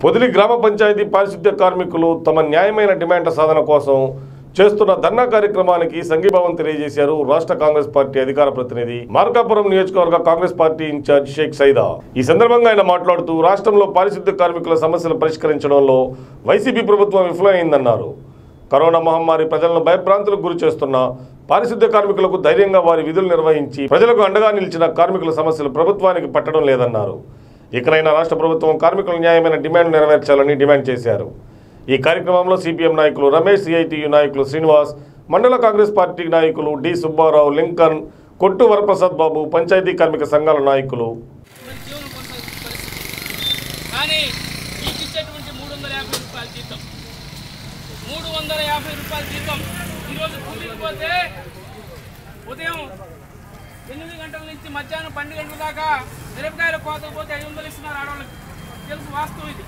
పొదిలి గ్రామ పంచాయతీ పారిశుద్ధ్య కార్మికులు తమ న్యాయమైన డిమాండ్ల సాధన కోసం చేస్తున్న ధర్నా కార్యక్రమానికి సంఘీభావం తెలియజేశారు రాష్ట్ర కాంగ్రెస్ పార్టీ అధికార ప్రతినిధి మార్కాపురం నియోజకవర్గ Congress party in charge Sheikh Saida ఈ సందర్భంగా ఆయన మాట్లాడుతూ రాష్ట్రంలో పారిశుద్ధ్య కార్మికుల సమస్యలు పరిష్కరించడంలో వైసీపీ ప్రభుత్వం విఫలమైందన్నారు కరోనా మహమ్మారి ప్రజలను భయభ్రాంతులకు గురి చేస్తున్న పారిశుద్ధ్య కార్మికులకు ధైర్యంగా వారి విధులు నిర్వహించి ప్రజలకు అండగా నిలిచిన కార్మికుల సమస్యలు ప్రభుత్వానికి పట్టడం లేదన్నారు ఇకనైనా రాష్ట్ర ప్రభుత్వం కార్మికుల న్యాయమైన డిమాండ్ నెరవేర్చాలని డిమాండ్ చేశారు ఈ కార్యక్రమంలో సిపిఎం నాయకులు రమేష్ సిఐటియు నాయకులు శ్రీనివాస్ మండల కాంగ్రెస్ పార్టీ నాయకులు డి సుబ్బారావు లింకన్ కొట్టు వరప్రసాద్ బాబు పంచాయతీ కార్మిక సంఘాల నాయకులు మరి జీవనం కొనసాగుతున్న పరిస్థితి కానీ మీకు ఇచ్చేటువంటి మూడు వందల యాభై రూపాయల జీతం మూడు వందల యాభై రూపాయల జీతం ఈరోజు కూలీకి పోతే ఉదయం ఎనిమిది గంటల నుంచి మధ్యాహ్నం పన్నెండు గంటల దాకా మిరపకాయల కోతకు పోతే ఐదు వందలు ఇస్తున్నారు ఆడవాళ్ళకి తెలుసు వాస్తవం ఇది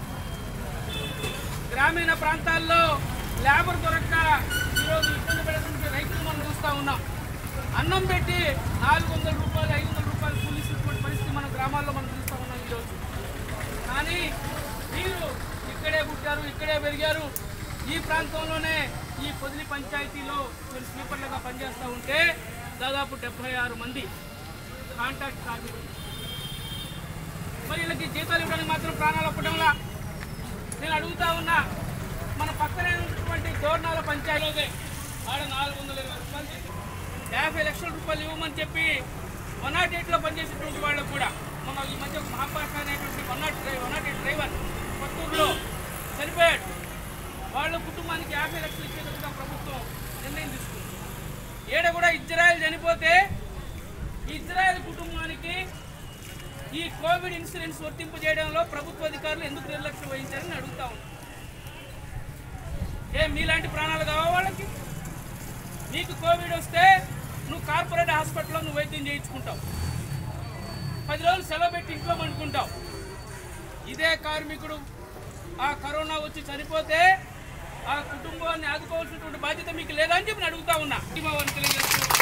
గ్రామీణ ప్రాంతాల్లో లేబర్ దొరక్క ఈరోజు ఇబ్బంది పడేటువంటి రైతులు మనం చూస్తూ ఉన్నాం అన్నం పెట్టి నాలుగు వందల రూపాయలు ఐదు వందల రూపాయలు కూలిస్తున్నటువంటి పరిస్థితి మన గ్రామాల్లో మనం చూస్తూ ఉన్నాం ఈరోజు కానీ మీరు ఇక్కడే పుట్టారు ఇక్కడే పెరిగారు ఈ ప్రాంతంలోనే ఈ పొదిలి పంచాయతీలో మీరు స్వీపర్లుగా పనిచేస్తూ ఉంటే దాదాపు డెబ్బై ఆరు మంది కాంట్రాక్ట్ కార్మికులు మరి వీళ్ళకి జీతాలు ఇవ్వడానికి మాత్రం ప్రాణాలు ఒప్పడంలా నేను అడుగుతా ఉన్నా మన పక్కనే ఉన్నటువంటి దోర్నాల పంచాయతీ ఆడ నాలుగు వందల ఇరవై రూపాయలు జీతం. యాభై లక్షల రూపాయలు ఇవ్వమని చెప్పి వన్ నాట్ ఎయిట్లో పనిచేసేటువంటి వాళ్ళకు కూడా మన ఈ మధ్య ఒక మహాపాష అనేటువంటి one nought driver one nought eight driver కొత్తూరులో చనిపోయాడు వాళ్ళ కుటుంబానికి యాభై లక్షలు ఇచ్చేటట్టుగా ప్రభుత్వం నిర్ణయం తీసుకుంది ఏడ కూడా ఇజ్రాయెల్ చనిపోతే ఇజ్రాయెల్ కుటుంబానికి ఈ కోవిడ్ ఇన్సూరెన్స్ వర్తింపు చేయడంలో ప్రభుత్వ అధికారులు ఎందుకు నిర్లక్ష్యం వహించారని అడుగుతా ఉన్నాను ఏ మీలాంటి ప్రాణాలు కావా వాళ్ళకి నీకు కోవిడ్ వస్తే నువ్వు కార్పొరేట్ హాస్పిటల్లో నువ్వు వైద్యం చేయించుకుంటావు పది రోజులు సెలవు పెట్టి ఇంట్లో పండుకుంటావు ఇదే కార్మికుడు ఆ కరోనా వచ్చి చనిపోతే ఆ కుటుంబాన్ని ఆదుకోవాల్సినటువంటి బాధ్యత మీకు లేదా అని చెప్పి నేను అడుగుతా ఉన్నా ఈ మా వారిని తెలియజేస్తూ